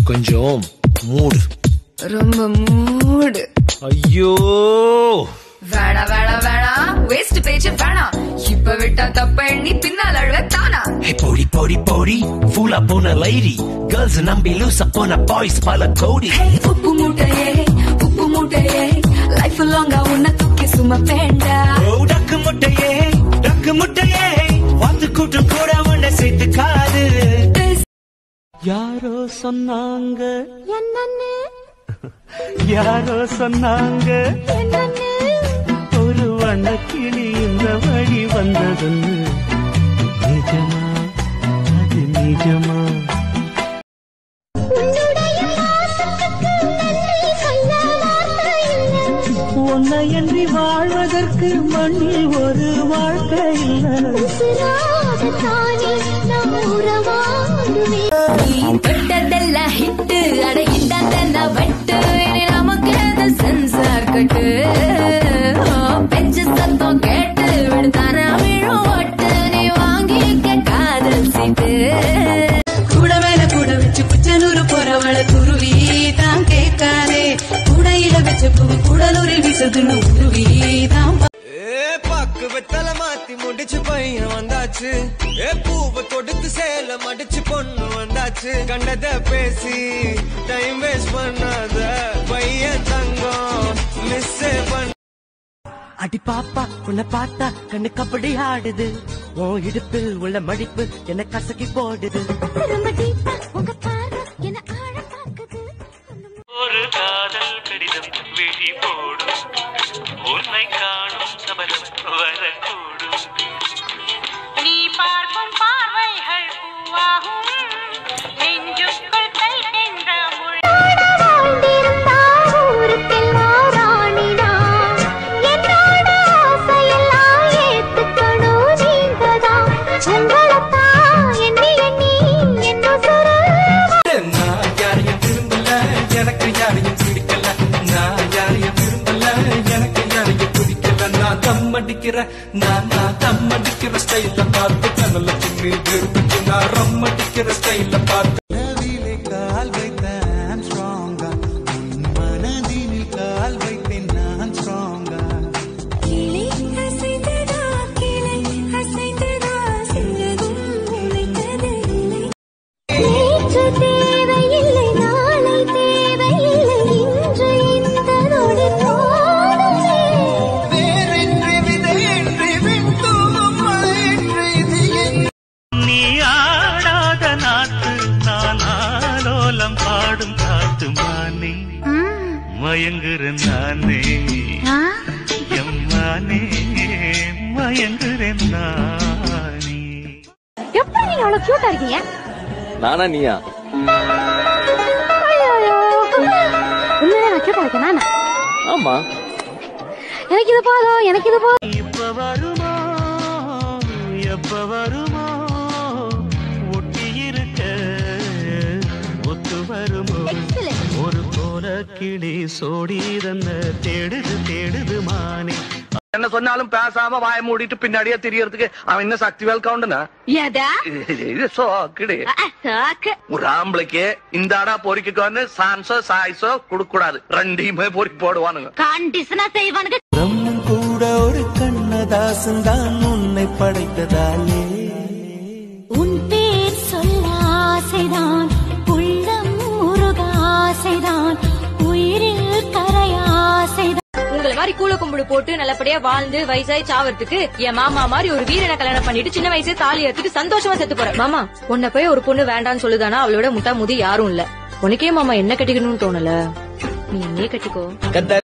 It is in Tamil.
கொஞ்சம் மூடு ரொம்ப மூடு ஐயோ வேணா வேணா வேணா வேஸ்ட் பேச்சு வேணாம் இப்ப விட்டா தப்ப எண்ணி பின்னால் அழுவ தானா ஹே போடி போடி போடி ஃபூலா போன லைரி கேர்ள்ஸ் நம்பி லூசா போன பாய்ஸ் பல கோடி ஹே உப்பு மூட்டையே உப்பு மூட்டையே லைஃப் லாங்கா உன்னை தூக்கி சும வேண்டாம் ஓ டக்கு முட்டையே டக்கு முட்டையே வாத்து கூட்டம் கூட உன்னை சேர்த்து காது யாரோ சொன்னாங்க யாரோ சொன்னாங்க ஒரு வண்ணக்கிளி இந்த வழி வந்ததுன்னு நிஜமா அது நிஜமா உன்னையன்றி வாழ்வதற்கு மண்ணில் ஒரு வாழ்க்கை இல்லை நீ தொட்டதெல்லாம் ஹிட்டு அட இந்தாண்டெல்லாம் வட்டு இனி நமக்கு அது சென்சார் கட்டு ஓ, பெஞ்சு சத்தம் கேட்டு விடுதான விழும் ஒட்டு நீ வாங்கிக்க காதல் சீட்டு கூட மேல கூட வச்சு குச்சனூர் போறவள குருவி தான் கேட்காதே கூடையில வச்ச பூ கூடலூரில் வீசுதுன்னு உருவி தான் ஏ பாக்கு வெத்தல மாத்தி முடிச்சு பையன் வந்தாச்சு ஏ பூவை கொடுத்து சேல மடிச்சு பொண்ணு வந்தாச்சு கண்டத பேசி டைம் வேஸ்ட் பண்ணாத பையன் தங்கம் மிஸ் பண்ண அடி பாப்பா உன்னை பார்த்தா கண்ணு கபடி ஆடுது உன் இடுப்பில் உள்ள மடிப்பு என்ன கசக்கி போடுது ஒரு காதல் கடிதம் விழி போடும் உன்னை காணும் சபலம் வரக்கூடும் நீ பார்க்கும் பார்வைகள் பூவாகும் நெஞ்சுக்குள் கைகின்ற முள் நான் யாரையும் விரும்பல எனக்கு யாரையும் பிடிக்கல நான் யாரையும் விரும்பல எனக்கு யாரையும் பிடிக்கல நான் தம் அடிக்கிற நான் நான் தம் அடிக்கிற ஸ்டைல பார்த்து கனல சின்னி விரும்பிச்சு நான் ரம் அடிக்கிற ஸ்டைல பார்த்து கால் வைத்தேன் ஸ்ட்ராங்கா மனதினில் கால் வைத்தேன் நான் ஸ்ட்ராங்கா வேறென்று விதையென்று விண்தூவும் மழையென்று இது என் நீ ஆடாத நாட்டு நான் ஆலோலம் பாடும் காட்டு மானே மயங்குறேன் நானே எம்மானே மயங்குறேன் நானே எப்படி நீங்க அவ்வளவு கியூட்டா இருக்கீங்க நானா நீயா உண்மையிலே நான் கியூட்டா இருக்கேன் நானா ஆமா எனக்கு இது போதும் எனக்கு இது போதும் இப்ப வருமா எப்ப வருமா ஒட்டி இருக்க ஒத்து வருமோ ஒரு போல கிளி சோடி தன்ன தேடுது தேடுது மானே என்ன சொன்னாலும் பேசாம வாய மூடிட்டு பின்னாடியே தெரியறதுக்கு அவன் என்ன சக்தி வேல் கவுண்டுனா எதா இது சோக்கிடு சாக்கு ஒரு ஆம்பளைக்கு இந்த அடா பொறிக்கோன்னு சான்ஸோ சாய்ஸோ கொடுக்க கூடாது ரெண்டையுமே பொறிக்கு போடுவானுங்க கண்டிஷனா செய்வானுங்க பிரம்மன் கூட ஒரு கண்ணதாசன் தான் உன்னை படைத்ததாலே உன் பேர் சொல்ல ஆசைதான் உள்ளம் முருக ஆசைதான் உயிரில் கரையாசைதான் உங்களை மாதிரி கூல கும்பிடு போட்டு நல்லபடியா வாழ்ந்து வயசாய் சாவறதுக்கு என் மாமா மாதிரி ஒரு வீரனை கல்யாணம் பண்ணிட்டு சின்ன வயசே தாலி எடுத்துட்டு சந்தோஷமா செத்து போறேன் மாமா உன்னை போய் ஒரு பொண்ணு வேண்டான்னு சொல்லுதானா அவளோட முட்டா முதி யாரும் இல்ல உனக்கே மாமா என்ன கட்டிக்கணும்னு தோணல நீ என்னையே கட்டிக்கோ